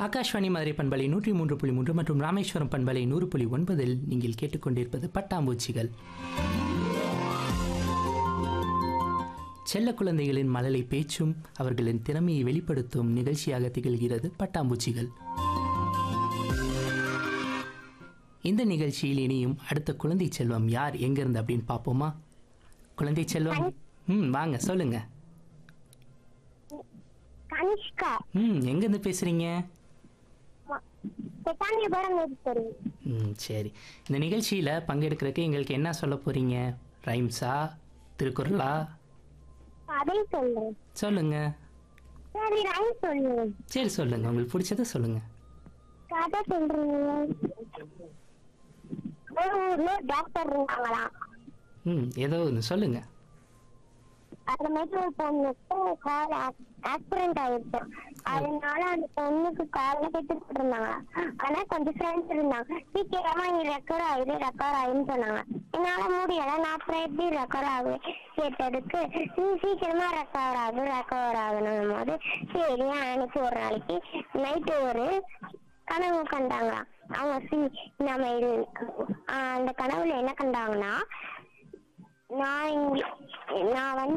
ஆகாஷ்வாணி மதுரை பண்பலை நூற்றி மூன்று புள்ளி மூன்று மற்றும் ராமேஸ்வரம் பண்பலை நூறு புள்ளி ஒன்பதில் நீங்கள் கேட்டுக்கொண்டிருப்பது பட்டாம்பூச்சிகள் செல்ல குழந்தைகளின் மழலை பேச்சும் அவர்களின் திறமையை வெளிப்படுத்தும் நிகழ்ச்சியாக திகழ்கிறது பட்டாம்பூச்சிகள் இந்த நிகழ்ச்சியில் இனியும் அடுத்த குழந்தை செல்வம் யார் எங்கிருந்து அப்படின்னு பார்ப்போமா குழந்தை செல்வம் ம் வாங்க சொல்லுங்க கனிஷ்கா ம் எங்கேருந்து பேசுறீங்க பெத்தாண்டியபுரம் மேஸ்திரி ம் சரி இந்த நிகழ்ச்சியில் பங்கெடுக்கிறதுக்கு எங்களுக்கு என்ன சொல்ல போறீங்க ரைம்ஸா திருக்குறளா கதை சொல்லு சொல்லுங்க சரி ரைம் சொல்லு சரி சொல்லுங்க உங்களுக்கு பிடிச்சத சொல்லுங்க கதை சொல்றீங்க ஒரு ஊர்ல டாக்டர் இருந்தாங்களாம் ம் ஏதோ ஒன்று சொல்லுங்க அந்த மாதிரி ஒரு பொண்ணுக்கு கால் ஆக்சிடென்ட் ஆயிடுச்சு அதனால அந்த பொண்ணுக்கு கால்ல கெட்டு இருந்தாங்க ஆனா கொஞ்சம் ஃப்ரெண்ட்ஸ் இருந்தாங்க சீக்கிரமா நீ ரெக்கவர் ஆயிரு ரெக்கவர் ஆயின்னு சொன்னாங்க என்னால முடியல நான் அப்புறம் எப்படி ரெக்கவர் ஆகு கேட்டதுக்கு நீ சீக்கிரமா ரெக்கவர் ஆகு ரெக்கவர் ஆகணும் போது சரி அன்னைக்கு ஒரு நாளைக்கு நைட்டு ஒரு கனவு கண்டாங்களாம் அவங்க சி- நம்ம இது ஆஹ் அந்த கனவுல என்ன கண்டாங்கன்னா நான் இங்க- நான் வந்து